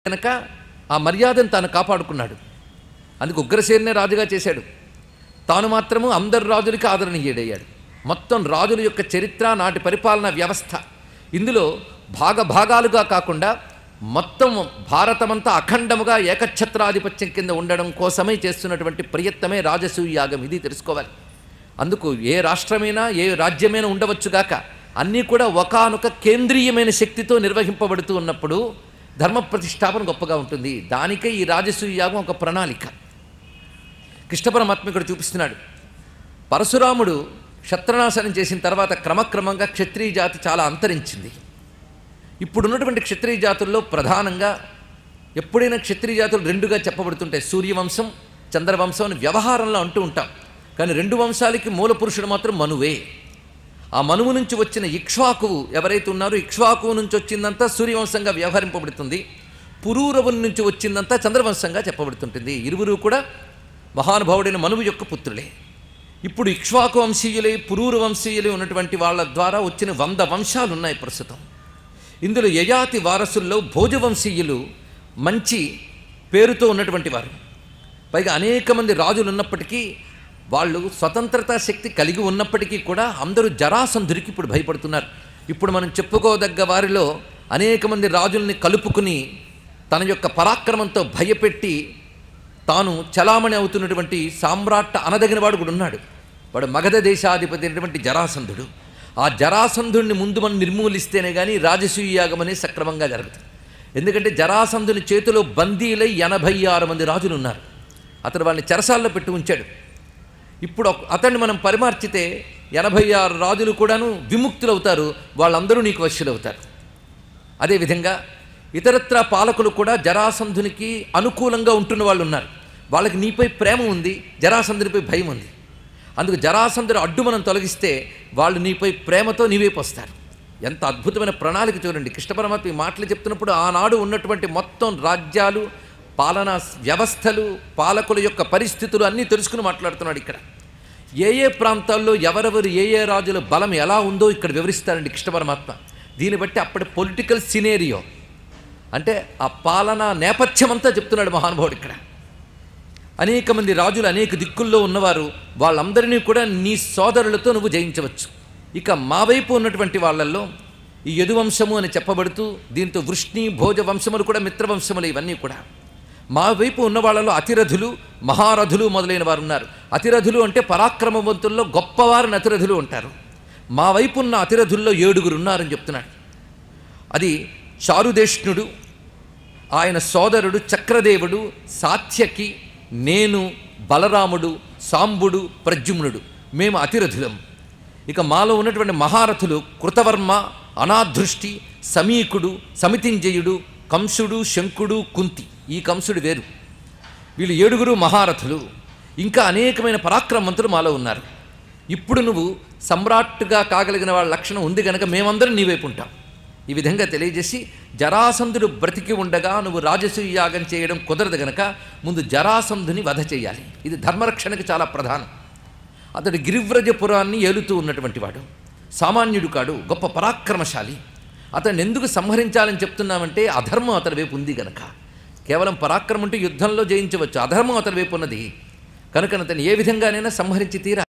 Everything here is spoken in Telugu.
కనుక ఆ మర్యాదను తాను కాపాడుకున్నాడు అందుకు ఉగ్రసేనే రాజుగా చేశాడు తాను మాత్రము అందరు రాజులకి ఆదరణీయుడయ్యాడు మొత్తం రాజుల యొక్క చరిత్ర నాటి పరిపాలన వ్యవస్థ ఇందులో భాగభాగాలుగా కాకుండా మొత్తం భారతమంతా అఖండముగా ఏకఛత్రాధిపత్యం కింద ఉండడం కోసమై చేస్తున్నటువంటి ప్రయత్నమే రాజసూయ యాగం ఇది తెలుసుకోవాలి అందుకు ఏ రాష్ట్రమైనా ఏ రాజ్యమైనా ఉండవచ్చుగాక అన్నీ కూడా ఒకానొక కేంద్రీయమైన శక్తితో నిర్వహింపబడుతూ ఉన్నప్పుడు ధర్మ ప్రతిష్టాపన గొప్పగా ఉంటుంది దానికే ఈ రాజసూయ యాగం ఒక ప్రణాళిక కృష్ణ పరమాత్మ ఇక్కడ చూపిస్తున్నాడు పరశురాముడు క్షత్రనాశనం చేసిన తర్వాత క్రమక్రమంగా క్షత్రియ జాతి చాలా అంతరించింది ఇప్పుడున్నటువంటి క్షత్రియ జాతుల్లో ప్రధానంగా ఎప్పుడైనా క్షత్రియ జాతులు రెండుగా చెప్పబడుతుంటాయి సూర్యవంశం చంద్రవంశం అని వ్యవహారంలో అంటూ ఉంటాం కానీ రెండు వంశాలకి మూల పురుషుడు మాత్రం మనువే ఆ మనువు నుంచి వచ్చిన ఇక్ష్వాకువు ఎవరైతే ఉన్నారో ఇక్ష్వాకువు నుంచి వచ్చిందంతా సూర్యవంశంగా వ్యవహరింపబడుతుంది పురూరవు నుంచి వచ్చిందంతా చంద్రవంశంగా చెప్పబడుతుంటుంది ఇరువురు కూడా మహానుభావుడైన మనువు యొక్క పుత్రులే ఇప్పుడు ఇక్ష్వాకు వంశీయులై పురూరు వంశీయులై ఉన్నటువంటి వాళ్ళ ద్వారా వచ్చిన వంద వంశాలు ఉన్నాయి ప్రస్తుతం ఇందులో యయాతి వారసుల్లో భోజవంశీయులు మంచి పేరుతో ఉన్నటువంటి వారు పైగా అనేక మంది రాజులు ఉన్నప్పటికీ వాళ్ళు స్వతంత్రతా శక్తి కలిగి ఉన్నప్పటికీ కూడా అందరూ జరాసంధుడికి ఇప్పుడు భయపడుతున్నారు ఇప్పుడు మనం చెప్పుకోదగ్గ వారిలో అనేక మంది రాజుల్ని కలుపుకుని తన యొక్క పరాక్రమంతో భయపెట్టి తాను చలామణి అవుతున్నటువంటి సామ్రాట్ అనదగిన వాడు కూడా ఉన్నాడు వాడు మగధ దేశాధిపతి అయినటువంటి జరాసంధుడు ఆ జరాసంధుడిని ముందు మనం నిర్మూలిస్తేనే కానీ రాజసూయ యాగం అనేది సక్రమంగా జరుగుతుంది ఎందుకంటే జరాసంధుని చేతిలో బందీలై ఎనభై ఆరు మంది రాజులు ఉన్నారు అతడు వాళ్ళని చెరసాల్లో పెట్టి ఉంచాడు ఇప్పుడు ఒక- అతన్ని మనం పరిమార్చితే ఎనభై ఆరు రాజులు కూడాను విముక్తులవుతారు వాళ్ళందరూ నీకు వశ్యులవుతారు అదేవిధంగా ఇతరత్ర పాలకులు కూడా జరాసంధునికి అనుకూలంగా ఉంటున్న వాళ్ళు ఉన్నారు వాళ్ళకి నీపై ప్రేమ ఉంది జరాసంధునిపై భయం ఉంది అందుకు జరాసంధుడు అడ్డు మనం తొలగిస్తే వాళ్ళు నీపై ప్రేమతో నీ వైపు వస్తారు ఎంత అద్భుతమైన ప్రణాళిక చూడండి కృష్ణ పరమాత్మ ఈ మాటలు చెప్తున్నప్పుడు ఆనాడు ఉన్నటువంటి మొత్తం రాజ్యాలు పాలనా వ్యవస్థలు పాలకుల యొక్క పరిస్థితులు అన్నీ తెలుసుకుని మాట్లాడుతున్నాడు ఇక్కడ ఏ ఏ ప్రాంతాల్లో ఎవరెవరు ఏ ఏ రాజుల బలం ఎలా ఉందో ఇక్కడ వివరిస్తారండి కృష్ణ పరమాత్మ దీన్ని బట్టి అప్పటి పొలిటికల్ సినేరియో అంటే ఆ పాలనా నేపథ్యం అంతా చెప్తున్నాడు మహానుభావుడు ఇక్కడ అనేక మంది రాజులు అనేక దిక్కుల్లో ఉన్నవారు వాళ్ళందరినీ కూడా నీ సోదరులతో నువ్వు జయించవచ్చు ఇక మా వైపు ఉన్నటువంటి వాళ్ళల్లో ఈ యదువంశము అని చెప్పబడుతూ దీంతో వృష్ణి భోజ వంశములు కూడా మిత్రవంశములు ఇవన్నీ కూడా మా వైపు ఉన్న వాళ్ళలో అతిరథులు మహారథులు మొదలైన వారు ఉన్నారు అతిరథులు అంటే పరాక్రమవంతుల్లో గొప్పవారిని అతిరథులు ఉంటారు మా వైపు ఉన్న అతిరథుల్లో ఏడుగురు ఉన్నారని చెప్తున్నాడు అది చారుదేష్ణుడు ఆయన సోదరుడు చక్రదేవుడు సాత్యకి నేను బలరాముడు సాంబుడు ప్రద్యుమ్నుడు మేము అతిరథులం ఇక మాలో ఉన్నటువంటి మహారథులు కృతవర్మ అనాధృష్టి సమీకుడు సమితింజయుడు కంసుడు శంకుడు కుంతి ఈ కంసుడు వేరు వీళ్ళు ఏడుగురు మహారథులు ఇంకా అనేకమైన పరాక్రమవంతులు మాలో ఉన్నారు ఇప్పుడు నువ్వు సమ్రాట్టుగా కాగలిగిన వాళ్ళ లక్షణం ఉంది కనుక మేమందరం నీ వైపు ఉంటాం ఈ విధంగా తెలియజేసి జరాసంధుడు బ్రతికి ఉండగా నువ్వు రాజసూయ యాగం చేయడం కుదరదు గనక ముందు జరాసంధుని వధ చేయాలి ఇది ధర్మరక్షణకి చాలా ప్రధానం అతడు గిరివ్రజపురాన్ని ఏలుతూ ఉన్నటువంటి వాడు సామాన్యుడు కాడు గొప్ప పరాక్రమశాలి అతన్ని ఎందుకు సంహరించాలని చెప్తున్నామంటే అధర్మం అతని వైపు ఉంది గనక కేవలం పరాక్రమం ఉంటే యుద్ధంలో జయించవచ్చు అధర్మం అతని వైపు ఉన్నది కనుక అతను ఏ విధంగానైనా సంహరించి తీరా